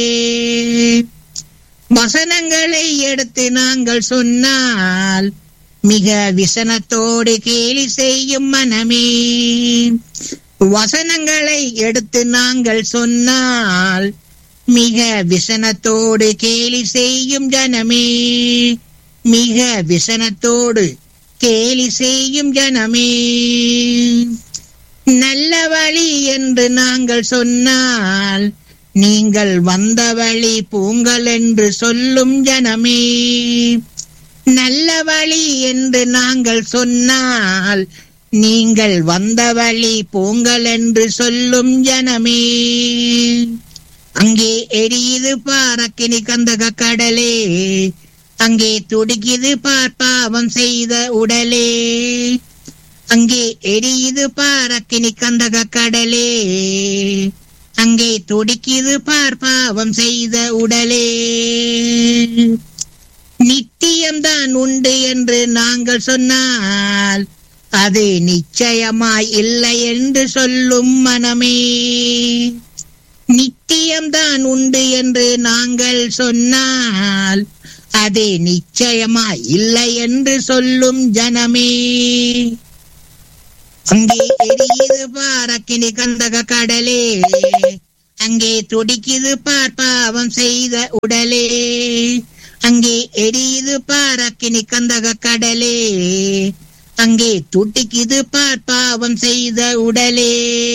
வசனங்களை எடுத்து நாங்கள் சொன்னால் மிக விசனத்தோடு கேலி செய்யும் மனமே வசனங்களை எடுத்து நாங்கள் சொன்னால் மிக விசனத்தோடு கேலி செய்யும் ஜனமே மிக விசனத்தோடு கேலி செய்யும் ஜனமே நல்ல வழி என்று நாங்கள் சொன்னால் நீங்கள் வந்த வழி பூங்கள் என்று சொல்லும் ஜனமே நல்ல வழி என்று நாங்கள் சொன்னால் நீங்கள் வந்த வழி பூங்கள் என்று சொல்லும் ஜனமே அங்கே எரியுது பாரக்கினி கந்தக கடலே அங்கே துடிக்குது பார் பாவம் செய்த உடலே அங்கே எரியுது பாரக்கினி கந்தக கடலே அங்கே துடிக்குது பார் பாவம் செய்த உடலே நித்தியம்தான் உண்டு என்று நாங்கள் சொன்னால் அது நிச்சயமாய் இல்லை என்று சொல்லும் மனமே நித்தியம்தான் உண்டு என்று நாங்கள் சொன்னால் அது நிச்சயமாய் இல்லை என்று சொல்லும் ஜனமே அங்கே எரியுது பாரக்கினி கந்தக கடலே அங்கே துடிக்குது பார் பாவம் செய்த உடலே அங்கே எரியுது பாரக்கினி கந்தக கடலே அங்கே துடிக்குது பார் பாவம் செய்த உடலே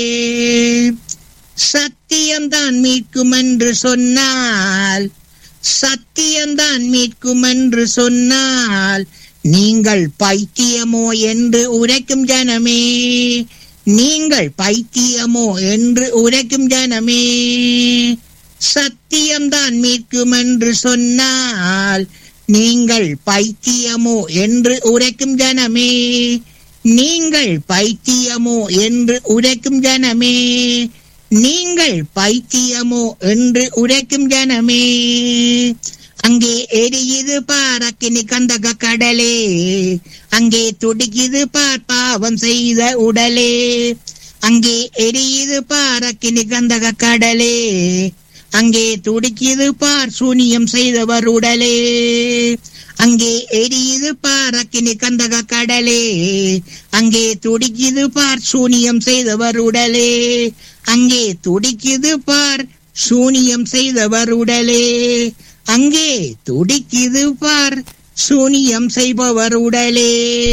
சத்தியம்தான் மீட்கும் என்று சொன்னால் சத்தியம்தான் மீட்கும் என்று சொன்னால் நீங்கள் பைத்தியமோ என்று உரைக்கும் ஜனமே நீங்கள் பைத்தியமோ என்று உரைக்கும் ஜனமே சத்தியம்தான் மீட்கும் என்று சொன்னால் நீங்கள் பைத்தியமோ என்று உரைக்கும் ஜனமே நீங்கள் பைத்தியமோ என்று உரைக்கும் ஜனமே நீங்கள் பைத்தியமோ என்று உரைக்கும் ஜனமே அங்கே எரியுது பாரக்கினி கந்தக கடலே அங்கே துடிக்குது பார் பாவம் செய்த உடலே அங்கே எரியுது பாரக்கினி கந்தக கடலே அங்கே துடிக்குது பார் சூனியம் செய்தவர் உடலே அங்கே எரியுது பார் அக்கினி கந்தக கடலே அங்கே துடிக்குது பார் சூனியம் செய்தவர் உடலே அங்கே துடிக்குது பார் சூனியம் செய்தவர் உடலே அங்கே துடிக்குது பார் சூனியம் செய்பவர் உடலே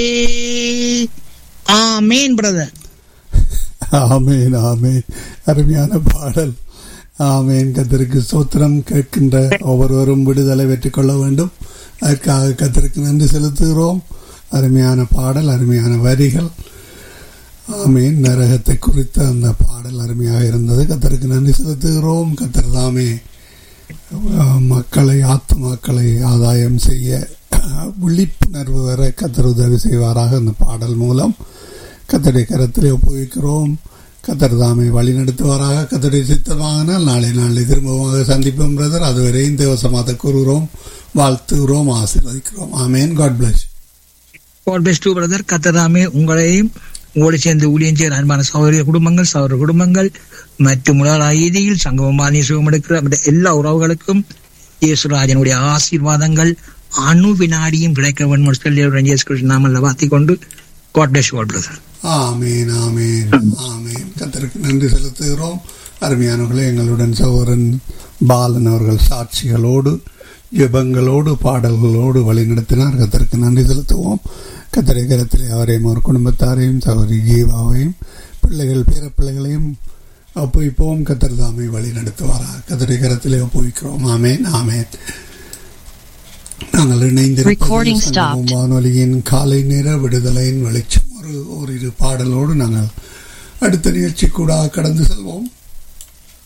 ஆமேன் பிரதர் ஆமேன் ஆமேன் அருமையான பாடல் ஆமேன் கத்திற்கு சோத்திரம் கேட்கின்ற ஒவ்வொருவரும் விடுதலை வெற்றிக் கொள்ள வேண்டும் அதற்காக கத்திற்கு நன்றி செலுத்துகிறோம் அருமையான பாடல் அருமையான வரிகள் ஆமேன் நரகத்தை குறித்த அந்த பாடல் அருமையாக இருந்தது கத்தருக்கு நன்றி செலுத்துகிறோம் கத்தர் தாமே மக்களை ஆத்மாக்களை ஆதாயம் செய்ய விழிப்புணர்வு வர கத்தர் உதவி செய்வாராக அந்த பாடல் மூலம் கத்தருடைய கரத்திலே ஒப்புவிக்கிறோம் கத்தர் தாமே வழி நடத்துவாராக கத்தருடைய சித்தமாகனால் நாளை நாளை திரும்பமாக சந்திப்போம் பிரதர் அதுவரை இந்த வசமாக கூறுகிறோம் வாழ்த்துகிறோம் ஆசீர்வதிக்கிறோம் amen God bless God bless to brother கத்தராமே உங்களையும் உங்களோடு சேர்ந்து ஊழியம் செய்கிற அன்பான சகோதரிய குடும்பங்கள் சகோதர குடும்பங்கள் மற்றும் உலக ஐதியில் சங்கமமானி சுகம் எடுக்கிற மற்ற எல்லா உறவுகளுக்கும் இயேசுராஜனுடைய ஆசீர்வாதங்கள் அணு வினாடியும் கிடைக்க வேண்டும் சொல்லி இயேசு கிருஷ்ண நாமல்ல வாத்தி கொண்டு God bless God brother amen amen amen கத்தருக்கு நன்றி செலுத்துகிறோம் அருமையானவர்களே எங்களுடன் சகோதரன் பாலன் அவர்கள் சாட்சிகளோடு ஜெபங்களோடு பாடல்களோடு வழிநடத்தினார் கத்தருக்கு நன்றி செலுத்துவோம் கத்தரை கரத்திலே அவரையும் அவர் குடும்பத்தாரையும் சகோதரி ஜீவாவையும் பிள்ளைகள் பேர பிள்ளைகளையும் ஒப்புவிப்போம் கத்தர் தாமை வழி நடத்துவாரா கத்தரை கரத்திலே ஒப்புவிக்கிறோம் ஆமேன் ஆமேன் நாங்கள் இணைந்திருப்போம் வானொலியின் காலை நேர விடுதலையின் வெளிச்சம் ஒரு ஓரிரு பாடலோடு நாங்கள் அடுத்த நிகழ்ச்சி கூட கடந்து செல்வோம்